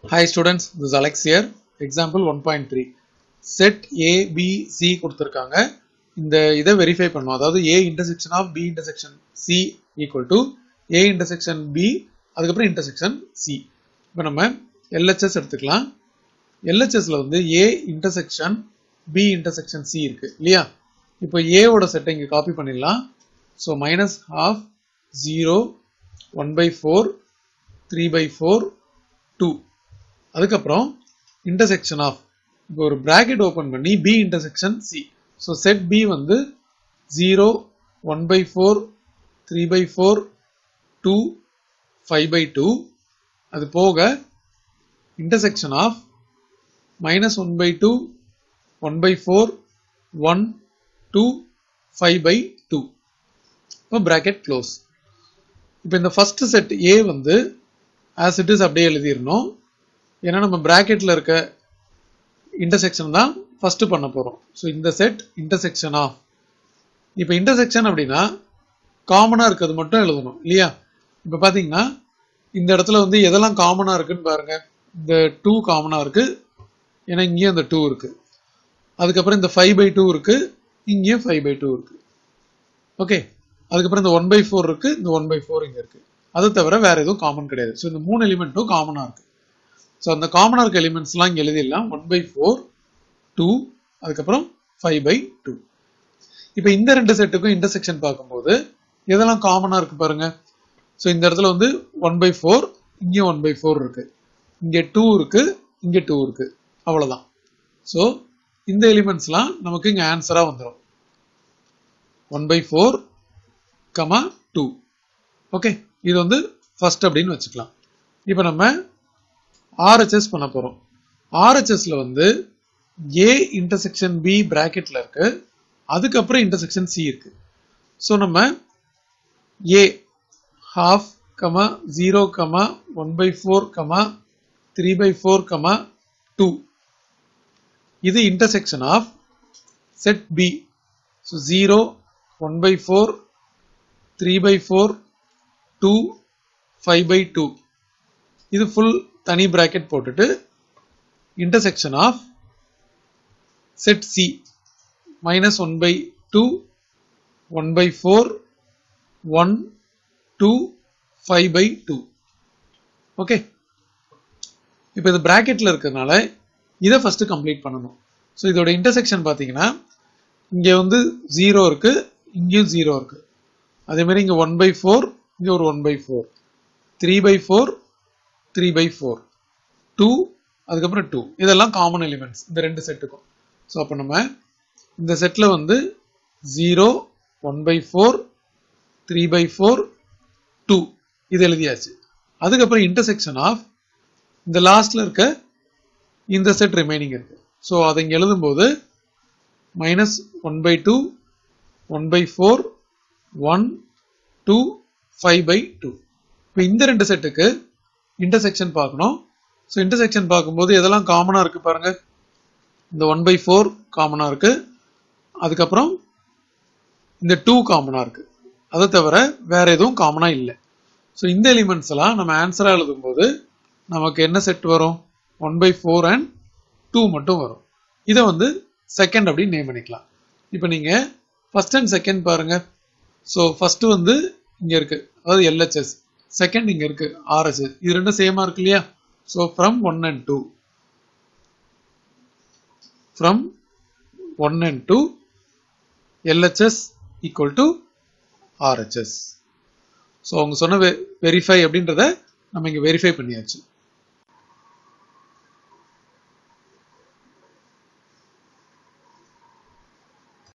Hi students, this is Alex here. Example 1.3. Set A, B, C கொடுத்திருக்காங்க இந்த இதை verify பண்ணும் அதாவது A intersection of B intersection C equal to A intersection B அதுக்கப்புறம் intersection C இப்போ நம்ம LHS எடுத்துக்கலாம் LHSல வந்து A intersection B intersection C இருக்கு இல்லையா இப்போ A ஓட செட்டை இங்க காப்பி பண்ணிடலாம் so minus half zero one by four three by four two அதுக்கப்புறம் இன்டர்செக்ஷன் ஆஃப் இப்போ ஒரு பிராக்கெட் ஓப்பன் பண்ணி B intersection C so set B வந்து zero one by four three by four two five by two அது போக intersection of minus one by two one by four one two five by two இப்போ bracket close இப்போ இந்த first set ஏ வந்து as it is அப்படியே எழுதிடணும் ஏன்னா நம்ம பிராக்கெட்ல இருக்க இன்டர்செக்ஷன் தான் ஃபர்ஸ்ட் பண்ண போறோம் ஸோ இந்த செட் இன்டர்செக்ஷன் ஆஃப் இப்போ இன்டர்செக்ஷன் அப்படின்னா காமனா இருக்கிறது மட்டும் எழுதணும் இல்லையா இப்போ பாத்தீங்கன்னா இந்த இடத்துல வந்து எதெல்லாம் காமனா இருக்குன்னு பாருங்க இந்த டூ காமனா இருக்கு ஏன்னா இங்கேயும் அந்த டூ இருக்கு அதுக்கப்புறம் இந்த ஃபைவ் பை டூ இருக்கு இங்கேயும் ஃபைவ் பை டூ இருக்கு ஓகே அதுக்கப்புறம் இந்த ஒன் பை ஃபோர் இருக்கு இந்த ஒன் பை ஃபோர் இங்க இருக்கு அது தவிர வேற எதுவும் காமன் கிடையாது ஸோ இந்த மூணு எலிமெண்ட்டும் காமனா இருக்கு ஸோ அந்த காமனாக இருக்க எலிமெண்ட்ஸ்லாம் இங்கே எழுதிடலாம் ஒன் பை ஃபோர் டூ அதுக்கப்புறம் ஃபைவ் பை டூ இப்போ இந்த ரெண்டு செட்டுக்கும் இன்டர்செக்ஷன் பார்க்கும்போது எதெல்லாம் காமனாக இருக்கு பாருங்க ஸோ இந்த இடத்துல வந்து ஒன் பை ஃபோர் இங்கே ஒன் பை ஃபோர் இருக்கு இங்கே டூ இருக்கு இங்கே டூ இருக்கு அவ்வளோதான் ஸோ இந்த எலிமெண்ட்ஸ்லாம் நமக்கு இங்கே ஆன்சராக வந்துடும் one by four comma two okay இது வந்து ஃபர்ஸ்ட் அப்படின்னு வச்சுக்கலாம் இப்போ நம்ம ஆர்ஹெச்எஸ் பண்ண போறோம் ஆர்ஹெச்எஸ்ல வந்து ஏ இன்டர்செக்ஷன் பி பிராக்கெட்ல இருக்கு அதுக்கப்புறம் இன்டர்செக்ஷன் சி இருக்கு ஸோ நம்ம A half comma zero comma one by four comma three by four comma two இது intersection of set B so zero one by four three by four two five by two இது full தனி bracket போட்டுட்டு intersection of set C minus one by two one by four one two five by two okay இப்போ இது பிராக்கெட்ல இருக்கிறதுனால இதை first complete பண்ணணும் so இதோட இன்டர்செக்ஷன் பார்த்தீங்கன்னா இங்கே வந்து ஜீரோ இருக்கு இங்கேயும் ஜீரோ இருக்கு அதே மாதிரி இங்கே ஒன் பை ஃபோர் இங்கே ஒரு one by four three by four three by four two அதுக்கப்புறம் டூ இதெல்லாம் காமன் எலிமெண்ட்ஸ் இந்த ரெண்டு செட்டுக்கும் ஸோ அப்போ நம்ம இந்த செட்டில் வந்து zero one by four three by four two இது எழுதியாச்சு அதுக்கப்புறம் இன்டர்செக்ஷன் ஆஃப் இந்த லாஸ்ட்ல இருக்க இந்த செட் ரிமைனிங் இருக்கு ஸோ அதை இங்கே எழுதும்போது minus one by two one by four one two five by two இப்போ இந்த ரெண்டு செட்டுக்கு இன்டர்செக்ஷன் பார்க்கணும் ஸோ இன்டர்செக்ஷன் பார்க்கும்போது எதெல்லாம் காமனாக இருக்கு பாருங்க இந்த ஒன் பை ஃபோர் காமனாக இருக்கு அதுக்கப்புறம் இந்த டூ காமனாக இருக்கு அதை தவிர வேற எதுவும் காமனாக இல்லை ஸோ இந்த எலிமெண்ட்ஸ் எல்லாம் நம்ம ஆன்சராக எழுதும்போது நமக்கு என்ன செட் வரும் one by four and two மட்டும் வரும் இதை வந்து செகண்ட் அப்படின்னு நேம் பண்ணிக்கலாம் இப்போ நீங்கள் ஃபர்ஸ்ட் அண்ட் செகண்ட் பாருங்க ஸோ ஃபர்ஸ்ட் வந்து இங்கே இருக்கு அதாவது எல்ஹெச்எஸ் செகண்ட் இங்க இருக்கு ஆர்எஸ்எஸ் இது ரெண்டும் சேமா இருக்கு இல்லையா so from one and two from one and two LHS equal to RHS so அவங்க சொன்ன வெரிஃபை அப்படின்றத நம்ம இங்க வெரிஃபை பண்ணியாச்சு